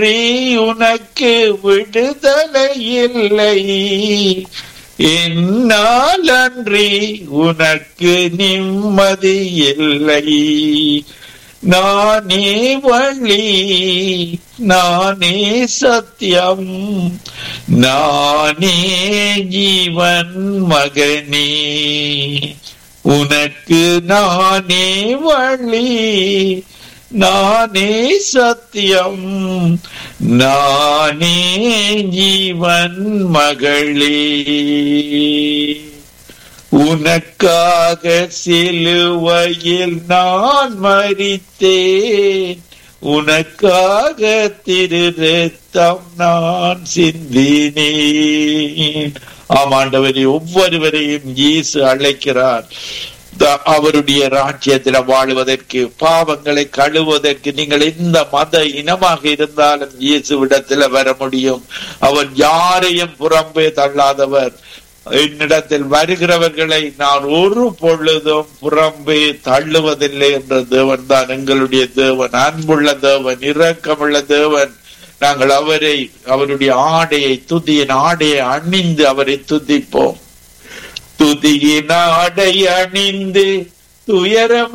அன்றி உனக்கு விடுதலை இல்லை என்னால் அன்றி உனக்கு நிம்மதி இல்லை நானே வழி நானே சத்தியம் நானே ஜீவன் மகனே உனக்கு நானே வழி நானே சத்தியம் நானே ஜீவன் மகளே உனக்காக சிலுவையில் நான் மறித்தேன் உனக்காக திரு ரத்தம் நான் சிந்தினேன் ஆமாண்டவரை ஒவ்வொருவரையும் இயேசு அழைக்கிறார் த- அவருடைய ராஜ்யத்தில் வாழுவதற்கு பாவங்களை கழுவதற்கு நீங்கள் எந்த மத இனமாக இருந்தாலும் இயேசுவிடத்தில் வர முடியும் அவர் யாரையும் புறம்பே தள்ளாதவர் என்னிடத்தில் வருகிறவர்களை நான் ஒரு பொழுதும் புறம்பே தள்ளுவதில்லை என்ற தேவன் தான் எங்களுடைய தேவன் அன்புள்ள தேவன் இரக்கமுள்ள தேவன் நாங்கள் அவரை அவருடைய ஆடையை துதியின் ஆடையை அணிந்து அவரை துதிப்போம் துதியின் ஆடை அணிந்து துயரம்